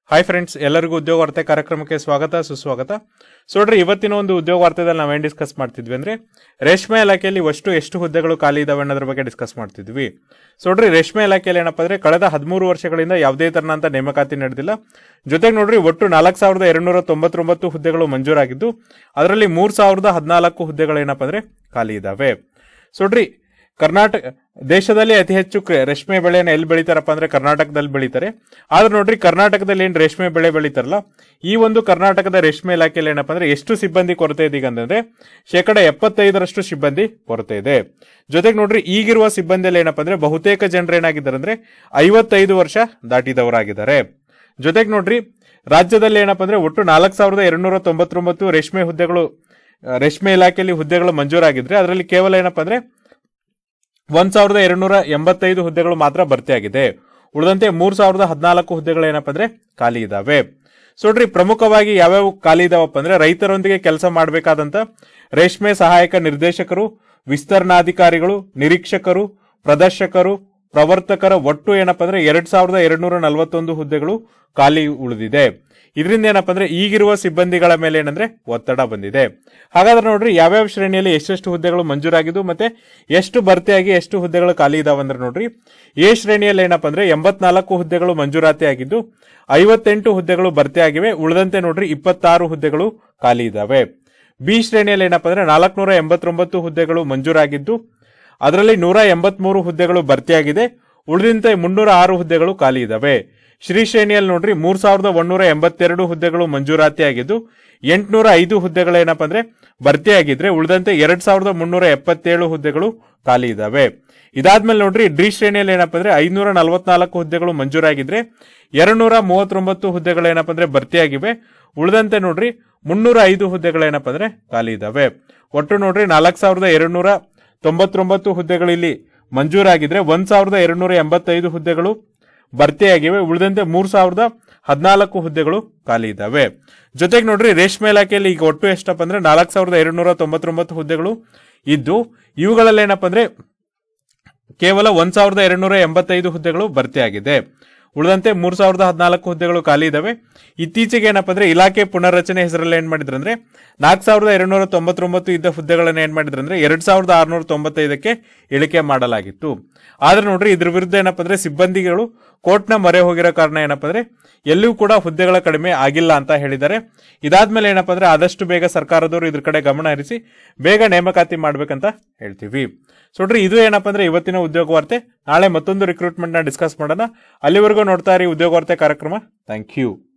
hi friends ಎಲ್ಲರಿಗೂ ಉದ್ಯೋಗ ವಾರ್ತೆ ಕಾರ್ಯಕ್ರಮಕ್ಕೆ ಸ್ವಾಗತ ಸುಸ್ವಾಗತ ಸೊ ನೋಡ್ರಿ ಇವತ್ತಿನ ಒಂದು ಉದ್ಯೋಗ ವಾರ್ತೆದಲ್ಲಿ ನಾವೇನ್ ಡಿಸ್ಕಸ್ ಮಾಡ್ತಿದ್ವಿ ಅಂದ್ರೆ ರೇಷ್ಮೆ ಇಲಾಖೆಯಲ್ಲಿ ಒಷ್ಟು ಎಷ್ಟು ಹುದ್ದೆಗಳು ಖಾಲಿ ಇದಾವೆ ಅನ್ನೋದ್ರ ಬಗ್ಗೆ ಡಿಸ್ಕಸ್ ಮಾಡ್ತಿದ್ವಿ ಸೊ ನೋಡ್ರಿ ರೇಷ್ಮೆ ಇಲಾಖೆಯಲ್ಲಿ ಏನಪ್ಪಾ ಅಂದ್ರೆ ಕಳೆದ ಹದಿಮೂರು ವರ್ಷಗಳಿಂದ ಯಾವುದೇ ತರನಂತ ನೇಮಕಾತಿ ನಡೆದಿಲ್ಲ ಜೊತೆಗೆ ನೋಡ್ರಿ ಒಟ್ಟು ನಾಲ್ಕು ಸಾವಿರದ ಎರಡ್ನೂರ ತೊಂಬತ್ತೊಂಬತ್ತು ಹುದ್ದೆಗಳು ಮಂಜೂರಾಗಿದ್ದು ಅದರಲ್ಲಿ ಮೂರ್ ಸಾವಿರದ ಹದಿನಾಲ್ಕು ಹುದ್ದೆಗಳು ಏನಪ್ಪಾ ಅಂದ್ರೆ ಖಾಲಿ ಇದಾವೆ ಸೊ ನೋಡ್ರಿ ಕರ್ನಾಟಕ ದೇಶದಲ್ಲಿ ಅತಿ ಹೆಚ್ಚು ಕ- ರೇಷ್ಮೆ ಬೆಳೆಯನ್ನು ಎಲ್ಲಿ ಬೆಳಿತಾರಪ್ಪ ಅಂದ್ರೆ ಕರ್ನಾಟಕದಲ್ಲಿ ಬೆಳಿತಾರೆ ಆದ್ರೆ ನೋಡ್ರಿ ಕರ್ನಾಟಕದಲ್ಲಿ ಏನ್ ರೇಷ್ಮೆ ಬೆಳೆ ಬೆಳಿತಾರಲ್ಲ ಈ ಒಂದು ಕರ್ನಾಟಕದ ರೇಷ್ಮೆ ಇಲಾಖೆಯಲ್ಲಿ ಏನಪ್ಪಾ ಅಂದ್ರೆ ಎಷ್ಟು ಸಿಬ್ಬಂದಿ ಕೊರತೆ ಇದೆ ಈಗ ಅಂತಂದ್ರೆ ಶೇಕಡ ಎಪ್ಪತ್ತೈದರಷ್ಟು ಸಿಬ್ಬಂದಿ ಕೊರತೆ ಇದೆ ಜೊತೆಗೆ ನೋಡ್ರಿ ಈಗಿರುವ ಸಿಬ್ಬಂದಿಯಲ್ಲಿ ಏನಪ್ಪಾ ಅಂದ್ರೆ ಬಹುತೇಕ ಜನರು ಏನಾಗಿದ್ದಾರೆ ಅಂದ್ರೆ ಐವತ್ತೈದು ವರ್ಷ ದಾಟಿದವರಾಗಿದ್ದಾರೆ ಜೊತೆಗೆ ನೋಡ್ರಿ ರಾಜ್ಯದಲ್ಲಿ ಏನಪ್ಪಾ ಅಂದ್ರೆ ಒಟ್ಟು ನಾಲ್ಕು ಸಾವಿರದ ಎರಡ್ನೂರ ತೊಂಬತ್ತೊಂಬತ್ತು ರೇಷ್ಮೆ ಹುದ್ದೆಗಳು ಆ, ರೇಷ್ಮೆ ಇಲಾಖೆಯಲ್ಲಿ ಹುದ್ದೆಗಳು ಮಂಜೂರಾಗಿದ್ರೆ ಅದರಲ್ಲಿ ಕೇವಲ ಏನಪ್ಪಾ ಅಂದ್ರೆ ಒಂದ್ ಸಾವಿರದ ಎರಡ್ನೂರ ಎಂಬತ್ತೈದು ಹುದ್ದೆಗಳು ಮಾತ್ರ ಭರ್ತಿಯಾಗಿದೆ ಉಳಿದಂತೆ ಮೂರ್ ಸಾವಿರದ ಹದಿನಾಲ್ಕು ಹುದ್ದೆಗಳು ಏನಪ್ಪಾ ಅಂದ್ರೆ ಖಾಲಿ ಇದಾವೆ ಸೊ ನೋಡ್ರಿ ಪ್ರಮುಖವಾಗಿ ಯಾವ್ಯಾವ ಖಾಲಿ ಇದಾವಪ್ಪ ಅಂದ್ರೆ ರೈತರೊಂದಿಗೆ ಕೆಲಸ ಮಾಡಬೇಕಾದಂತ ರೇಷ್ಮೆ ಸಹಾಯಕ ನಿರ್ದೇಶಕರು ವಿಸ್ತರಣಾಧಿಕಾರಿಗಳು ನಿರೀಕ್ಷಕರು ಪ್ರದರ್ಶಕರು ಪ್ರವರ್ತಕರ ಒಟ್ಟು ಏನಪ್ಪಾ ಅಂದ್ರೆ ಎರಡ್ ಸಾವಿರದ ಎರಡ್ನೂರ ನಲವತ್ತೊಂದು ಹುದ್ದೆಗಳು ಖಾಲಿ ಉಳಿದಿದೆ ಇದರಿಂದ ಏನಪ್ಪಾ ಅಂದ್ರೆ ಈಗಿರುವ ಸಿಬ್ಬಂದಿಗಳ ಮೇಲೆ ಏನಂದ್ರೆ ಒತ್ತಡ ಬಂದಿದೆ ಹಾಗಾದ್ರೆ ನೋಡ್ರಿ ಯಾವ್ಯಾವ ಶ್ರೇಣಿಯಲ್ಲಿ ಎಷ್ಟೆಷ್ಟು ಹುದ್ದೆಗಳು ಮಂಜೂರಾಗಿದ್ದು ಮತ್ತೆ ಎಷ್ಟು ಭರ್ತಿಯಾಗಿ ಎಷ್ಟು ಹುದ್ದೆಗಳು ಖಾಲಿ ಇದಾವೆ ಅಂದ್ರೆ ನೋಡ್ರಿ ಎ ಶ್ರೇಣಿಯಲ್ಲಿ ಏನಪ್ಪಾ ಅಂದ್ರೆ ಎಂಬತ್ನಾಲ್ಕು ಹುದ್ದೆಗಳು ಮಂಜೂರಾತಿ ಆಗಿದ್ದು ಐವತ್ತೆಂಟು ಹುದ್ದೆಗಳು ಭರ್ತಿಯಾಗಿವೆ ಉಳಿದಂತೆ ನೋಡ್ರಿ ಇಪ್ಪತ್ತಾರು ಹುದ್ದೆಗಳು ಖಾಲಿ ಇದಾವೆ ಬಿ ಶ್ರೇಣಿಯಲ್ಲಿ ಏನಪ್ಪಾ ಅಂದ್ರೆ ನಾಲ್ಕುನೂರ ಎಂಬತ್ತೊಂಬತ್ತು ಹುದ್ದೆಗಳು ಮಂಜೂರಾಗಿದ್ದು ಅದರಲ್ಲಿ ನೂರ ಎಂಬತ್ಮೂರು ಹುದ್ದೆಗಳು ಭರ್ತಿಯಾಗಿದೆ ಉಳಿದಂತೆ ಮುನ್ನೂರ ಆರು ಹುದ್ದೆಗಳು ಖಾಲಿ ಇದಾವೆ ಶ್ರೀ ಶ್ರೇಣಿಯಲ್ಲಿ ನೋಡ್ರಿ ಮೂರ್ ಸಾವಿರದ ಒಂದೂರ ಎಂಬತ್ತೆರಡು ಹುದ್ದೆಗಳು ಮಂಜೂರಾತಿಯಾಗಿದ್ದು ಎಂಟುನೂರ ಐದು ಹುದ್ದೆಗಳು ಏನಪ್ಪಾ ಅಂದ್ರೆ ಭರ್ತಿಯಾಗಿದ್ರೆ ಉಳಿದಂತೆ ಎರಡ್ ಸಾವಿರದ ಮುನ್ನೂರ ಎಪ್ಪತ್ತೇಳು ಹುದ್ದೆಗಳು ಖಾಲಿ ಇದಾವೆ ಇದಾದ್ಮೇಲೆ ನೋಡ್ರಿ ಡಿ ಶ್ರೇಣಿಯಲ್ಲಿ ಏನಪ್ಪಾ ಅಂದ್ರೆ ಐನೂರ ನಲವತ್ನಾಲ್ಕು ಹುದ್ದೆಗಳು ಮಂಜೂರಾಗಿದ್ರೆ ಎರಡ್ನೂರ ಮೂವತ್ತೊಂಬತ್ತು ಹುದ್ದೆಗಳು ಏನಪ್ಪಾ ಅಂದ್ರೆ ಭರ್ತಿಯಾಗಿವೆ ಉಳಿದಂತೆ ನೋಡ್ರಿ ಮುನ್ನೂರ ಐದು ಹುದ್ದೆಗಳು ಏನಪ್ಪಾ ಅಂದ್ರೆ ಖಾಲಿ ಇದಾವೆ ಒಟ್ಟು ನೋಡ್ರಿ ನಾಲ್ಕು ಸಾವಿರದ ಎರಡ್ನೂರ ತೊಂಬತ್ತೊಂಬತ್ತು ಹುದ್ದೆಗಳು ಇಲ್ಲಿ ಮಂಜೂರಾಗಿದ್ರೆ ಒಂದ್ ಸಾವಿರದ ಎರಡ್ನೂರ ಎಂಬತ್ತೈದು ಹುದ್ದೆಗಳು ಭರ್ತಿಯಾಗಿವೆ ಉಳಿದಂತೆ ಮೂರ್ ಸಾವಿರದ ಹದಿನಾಲ್ಕು ಹುದ್ದೆಗಳು ಖಾಲಿ ಇದ್ದಾವೆ ಜೊತೆಗೆ ನೋಡ್ರಿ ರೇಷ್ಮೆ ಇಲಾಖೆಯಲ್ಲಿ ಈಗ ಒಟ್ಟು ಎಷ್ಟಪ್ಪ ಅಂದ್ರೆ ನಾಲ್ಕು ಸಾವಿರದ ಎರಡ್ನೂರ ತೊಂಬತ್ತೊಂಬತ್ತು ಹುದ್ದೆಗಳು ಇದ್ದು ಇವುಗಳಲ್ಲಿ ಏನಪ್ಪ ಅಂದ್ರೆ ಕೇವಲ ಒಂದ್ ಸಾವಿರದ ಎರಡ್ನೂರ ಎಂಬತ್ತೈದು ಹುದ್ದೆಗಳು ಭರ್ತಿಯಾಗಿದೆ ಉಳಿದಂತೆ ಮೂರ್ ಸಾವಿರದ ಹದಿನಾಲ್ಕು ಹುದ್ದೆಗಳು ಖಾಲಿ ಇದಾವೆ ಇತ್ತೀಚೆಗೆ ಏನಪ್ಪಾ ಅಂದ್ರೆ ಇಲಾಖೆ ಪುನರ್ರಚನೆ ಹೆಸರಲ್ಲಿ ಏನ್ ಮಾಡಿದ್ರಂದ್ರೆ ನಾಲ್ಕು ಸಾವಿರದ ಎರಡ್ನೂರ ತೊಂಬತ್ತೊಂಬತ್ತು ಇದ್ದ ಹುದ್ದೆಗಳನ್ನ ಏನ್ ಮಾಡಿದ್ರಂದ್ರೆ ಎರಡ್ ಸಾವಿರದ ಆರ್ನೂರ ತೊಂಬತ್ತೈದಕ್ಕೆ ಇಳಿಕೆ ಮಾಡಲಾಗಿತ್ತು ಆದ್ರೆ ನೋಡ್ರಿ ಇದ್ರ ವಿರುದ್ಧ ಏನಪ್ಪಾ ಅಂದ್ರೆ ಸಿಬ್ಬಂದಿಗಳು ಕೋರ್ಟ್ನ ಮೊರೆ ಹೋಗಿರೋ ಕಾರಣ ಏನಪ್ಪಾ ಅಂದ್ರೆ ಎಲ್ಲಿಯೂ ಕೂಡ ಹುದ್ದೆಗಳ ಕಡಿಮೆ ಆಗಿಲ್ಲ ಅಂತ ಹೇಳಿದ್ದಾರೆ ಇದಾದ್ಮೇಲೆ ಏನಪ್ಪಾ ಅಂದ್ರೆ ಆದಷ್ಟು ಬೇಗ ಸರ್ಕಾರದವರು ಇದ್ರ ಕಡೆ ಗಮನ ಹರಿಸಿ ಬೇಗ ನೇಮಕಾತಿ ಮಾಡ್ಬೇಕಂತ ಹೇಳ್ತೀವಿ ಸೊ ನೋಡ್ರಿ ಇದು ಏನಪ್ಪಾ ಅಂದ್ರೆ ಇವತ್ತಿನ ಉದ್ಯೋಗ ವಾರ್ತೆ ನಾಳೆ ಮತ್ತೊಂದು ರಿಕ್ರೂಟ್ಮೆಂಟ್ ನ ಡಿಸ್ಕಸ್ ಮಾಡೋಣ ಅಲ್ಲಿವರೆಗೂ ನೋಡ್ತಾ ಇರಿ ಉದ್ಯೋಗ ವಾರ್ತೆ ಕಾರ್ಯಕ್ರಮ ಥ್ಯಾಂಕ್ ಯು